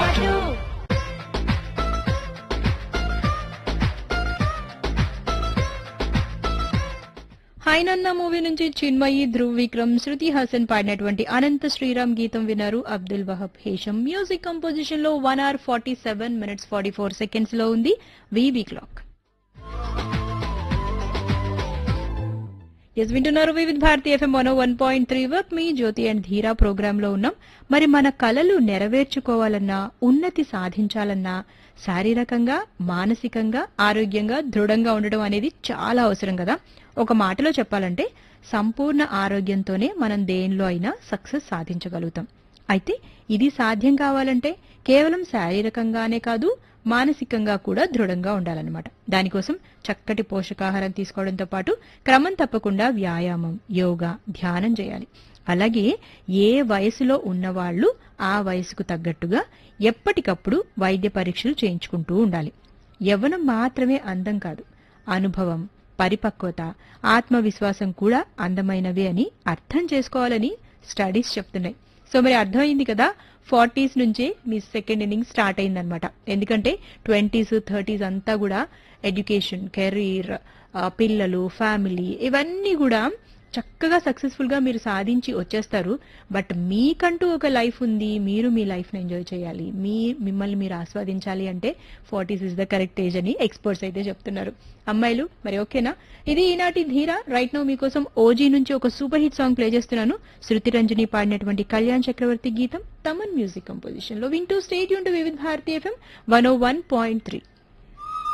పాటు హైనన్న మూవీ నుంచి చిన్మయి ధ్రువ్ విక్రమ్ శృతి హాసన్ పాడినటువంటి అనంత శ్రీరామ్ గీతం విన్నారు అబ్దుల్ వహబ్ హేషం మ్యూజిక్ కంపోజిషన్ లో one hour forty seven minutes forty four seconds లో ఉంది వీబీ క్లాక్ ఎస్ వింటున్నారు Vividh Bharati FM one one point three వర్క్ మీ జ్యోతి అండ్ ధీరా ప్రోగ్రామ్ లో ఉన్నాం మరి మన కలలు నెరవేర్చుకోవాలన్నా ఉన్నతి సాధించాలన్నా శారీరకంగా మానసికంగా ఆరోగ్యంగా దృఢంగా ఉండడం అనేది చాలా అవసరం కదా ఒక మాటలో చెప్పాలంటే సంపూర్ణ ఆరోగ్యంతోనే మనం దేనిలో అయినా సక్సెస్ సాధించగలుగుతాం అయితే ఇది సాధ్యం కావాలంటే కేవలం శారీరకంగానే కాదు మానసికంగా కూడా దృఢంగా ఉండాలన్నమాట దానికోసం చక్కటి పోషకాహారం తీసుకోవడంతో పాటు క్రమం తప్పకుండా వ్యాయామం యోగా ధ్యానం చేయాలి అలాగే ఏ వయసులో ఉన్నవాళ్లు ఆ వయసుకు తగ్గట్టుగా ఎప్పటికప్పుడు వైద్య పరీక్షలు చేయించుకుంటూ ఉండాలి యవ్వనం మాత్రమే అందం కాదు అనుభవం పరిపక్వత ఆత్మవిశ్వాసం కూడా అందమైనవే అని అర్థం చేసుకోవాలని స్టడీస్ చెప్తున్నాయి సో మరి అర్థమైంది కదా ఫార్టీస్ నుంచే మీ సెకండ్ ఇన్నింగ్ స్టార్ట్ అయిందనమాట ఎందుకంటే ట్వంటీస్ థర్టీస్ అంతా కూడా ఎడ్యుకేషన్ కెరీర్ పిల్లలు ఫ్యామిలీ ఇవన్నీ కూడా చక్కగా సక్సెస్ఫుల్ గా మీరు సాధించి వచ్చేస్తారు బట్ మీకంటూ ఒక లైఫ్ ఉంది మీరు మీ లైఫ్ ని ఎంజాయ్ చేయాలి మీ మిమ్మల్ని మీరు ఆస్వాదించాలి అంటే forties is the correct age అని ఎక్స్పర్ట్స్ అయితే చెప్తున్నారు అమ్మాయిలు మరి ఓకేనా ఇది ఈనాటి ధీర రైట్ నో మీకోసం ఓజీ నుంచి ఒక సూపర్ హిట్ సాంగ్ ప్లే చేస్తున్నాను శృతి రంజని పాడినటువంటి కళ్యాణ్ చక్రవర్తి గీతం తమన్ మ్యూజిక్ కంపోజిషన్ లో వింటూ స్టేట్ యూన్ to Vividh Bharati FM one O one point three